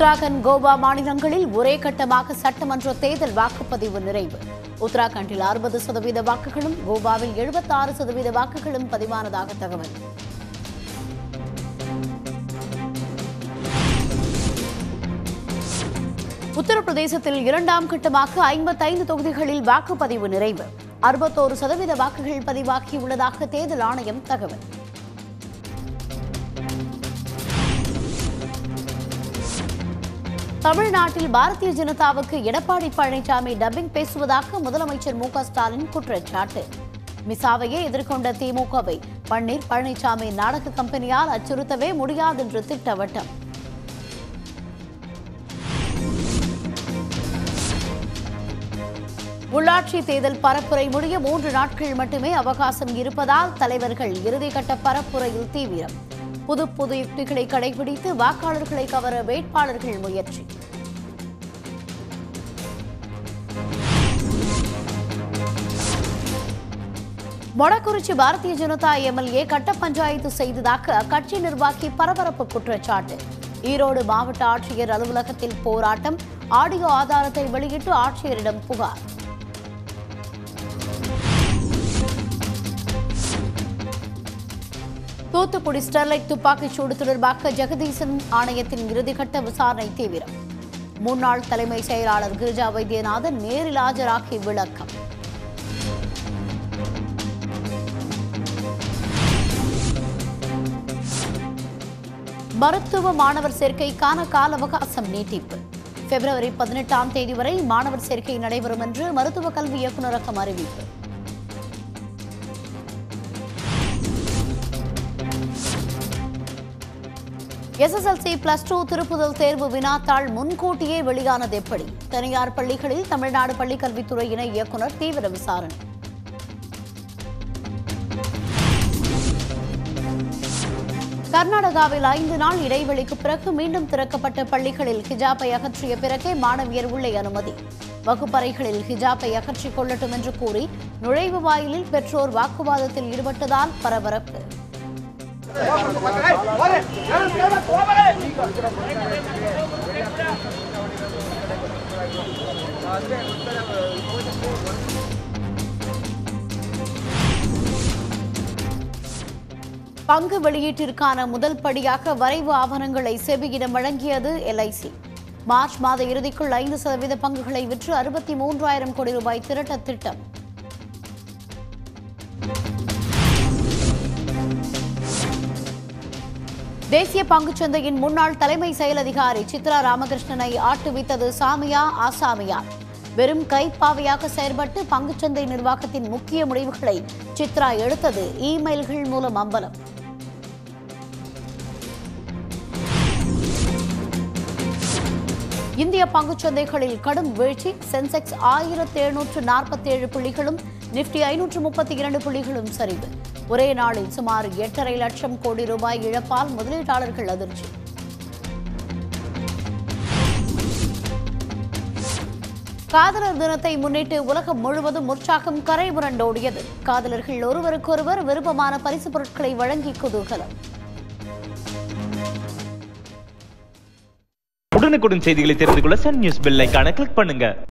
உத்தராகண்ட் கோவா மாநிலங்களில் ஒரே கட்டமாக சட்டமன்ற தேர்தல் வாக்குப்பதிவு நிறைவு உத்தராகண்டில் அறுபது சதவீத வாக்குகளும் கோவாவில் எழுபத்தாறு சதவீத வாக்குகளும் பதிவானதாக தகவல் உத்தரப்பிரதேசத்தில் இரண்டாம் கட்டமாக ஐம்பத்தைந்து தொகுதிகளில் வாக்குப்பதிவு நிறைவு அறுபத்தோரு சதவீத வாக்குகள் பதிவாகியுள்ளதாக தேர்தல் ஆணையம் தகவல் தமிழ்நாட்டில் பாரதிய ஜனதாவுக்கு எடப்பாடி பழனிசாமி டப்பிங் பேசுவதாக முதலமைச்சர் மு க ஸ்டாலின் குற்றச்சாட்டு மிசாவையே எதிர்கொண்ட திமுகவை பன்னீர் பழனிசாமி நாடக கம்பெனியால் அச்சுறுத்தவே முடியாது என்று திட்டவட்டம் உள்ளாட்சி தேர்தல் பரப்புரை முடிய மூன்று நாட்கள் மட்டுமே அவகாசம் இருப்பதால் தலைவர்கள் இறுதிக்கட்ட பரப்புரையில் தீவிரம் புது புது யுக்திகளை கடைபிடித்து வாக்காளர்களை கவர வேட்பாளர்கள் முயற்சி மொடக்குறிச்சி பாரதிய ஜனதா எம்எல்ஏ கட்ட பஞ்சாயத்து செய்ததாக அக்கட்சி நிர்வாகி பரபரப்பு குற்றச்சாட்டு ஈரோடு மாவட்ட ஆட்சியர் அலுவலகத்தில் போராட்டம் ஆடியோ ஆதாரத்தை வெளியிட்டு ஆட்சியரிடம் புகார் தூத்துக்குடி ஸ்டெர்லைட் துப்பாக்கிச் சூடு தொடர்பாக ஜெகதீசன் ஆணையத்தின் இறுதிக்கட்ட விசாரணை தீவிரம் முன்னாள் தலைமை செயலாளர் கிரிஜா வைத்தியநாதன் நேரில் ஆஜராகி விளக்கம் மருத்துவ மாணவர் சேர்க்கைக்கான கால அவகாசம் நீட்டிப்பு பிப்ரவரி பதினெட்டாம் தேதி வரை மாணவர் சேர்க்கை நடைபெறும் என்று மருத்துவ கல்வி இயக்குநரகம் அறிவிப்பு எஸ்எஸ்எல்சி பிளஸ் டூ திருப்புதல் தேர்வு வினாத்தாள் முன்கூட்டியே வெளியானது எப்படி தனியார் பள்ளிகளில் தமிழ்நாடு பள்ளிக்கல்வித்துறை இணை இயக்குநர் தீவிர விசாரணை கர்நாடகாவில் ஐந்து நாள் இடைவெளிக்கு பிறகு மீண்டும் திறக்கப்பட்ட பள்ளிகளில் ஹிஜாப்பை அகற்றிய பிறகே மாணவியர் உள்ளே அனுமதி வகுப்பறைகளில் ஹிஜாப்பை அகற்றிக் கொள்ளட்டும் என்று கூறி நுழைவு வாயிலில் பெற்றோர் வாக்குவாதத்தில் ஈடுபட்டதால் பரபரப்பு பங்கு வெளியீட்டிற்கான முதல் படியாக வரைவு ஆவணங்களை செபியிடம் வழங்கியது எல்ஐசி மார்ச் மாத இறுதிக்குள் ஐந்து சதவீத பங்குகளை விற்று அறுபத்தி மூன்றாயிரம் கோடி ரூபாய் திரட்ட திட்டம் தேசிய பங்குச்சந்தையின் முன்னாள் தலைமை செயல் அதிகாரி சித்ரா ராமகிருஷ்ணனை ஆட்டுவித்தது சாமியா ஆசாமியா வெறும் கைப்பாவையாக செயல்பட்டு பங்குச்சந்தை நிர்வாகத்தின் முக்கிய முடிவுகளை சித்ரா எடுத்தது இமெயில்கள் மூலம் அம்பலம் இந்திய பங்குச்சந்தைகளில் கடும் வீழ்ச்சி சென்செக்ஸ் ஆயிரத்தி எழுநூற்று நாற்பத்தி ஏழு புள்ளிகளும் நிப்டி ஐநூற்று முப்பத்தி இரண்டு புள்ளிகளும் சரிவு ஒரே நாளில் சுமார் எட்டரை லட்சம் கோடி ரூபாய் இழப்பால் முதலீட்டாளர்கள் அதிர்ச்சி காதலர் தினத்தை முன்னிட்டு உலகம் முழுவதும் உற்சாகம் கரை புரண்டோடியது காதலர்கள் ஒருவருக்கொருவர் விருப்பமான பரிசு பொருட்களை வழங்கி குதூகலம் உடனுக்குடன் செய்திகளை தெரிந்து கொள்ள சன் நியூஸ் பெல் ஐகானை கிளிக் பண்ணுங்க